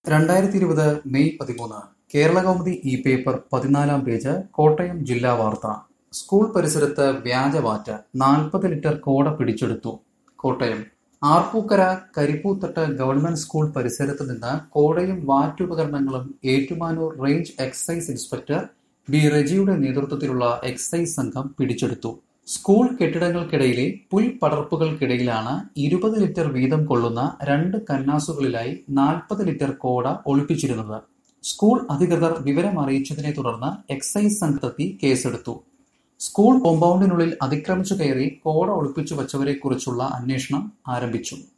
രണ്ടായിരത്തി ഇരുപത് മെയ് പതിമൂന്ന് കേരളകൗമുദി ഇ പേപ്പർ പതിനാലാം പേജ് കോട്ടയം ജില്ലാ വാർത്ത സ്കൂൾ പരിസരത്ത് വ്യാജവാറ്റ് നാൽപ്പത് ലിറ്റർ കോട പിടിച്ചെടുത്തു കോട്ടയം ആർപ്പൂക്കര കരിപ്പൂത്തട്ട് ഗവൺമെന്റ് സ്കൂൾ പരിസരത്ത് നിന്ന് കോടയും വാറ്റുപകരണങ്ങളും Ettumanoor range excise inspector B റെജിയുടെ നേതൃത്വത്തിലുള്ള എക്സൈസ് സംഘം പിടിച്ചെടുത്തു സ്കൂൾ കെട്ടിടങ്ങൾക്കിടയിലെ പുൽപ്പടർപ്പുകൾക്കിടയിലാണ് ഇരുപത് ലിറ്റർ വീതം കൊള്ളുന്ന രണ്ട് കന്നാസുകളിലായി നാൽപ്പത് ലിറ്റർ കോട ഒളിപ്പിച്ചിരുന്നത് സ്കൂൾ അധികൃതർ വിവരം അറിയിച്ചതിനെ തുടർന്ന് എക്സൈസ് സംഘത്തെത്തി കേസെടുത്തു സ്കൂൾ കോമ്പൗണ്ടിനുള്ളിൽ അതിക്രമിച്ചു കയറി കോട ഒളിപ്പിച്ചു വച്ചവരെക്കുറിച്ചുള്ള അന്വേഷണം ആരംഭിച്ചു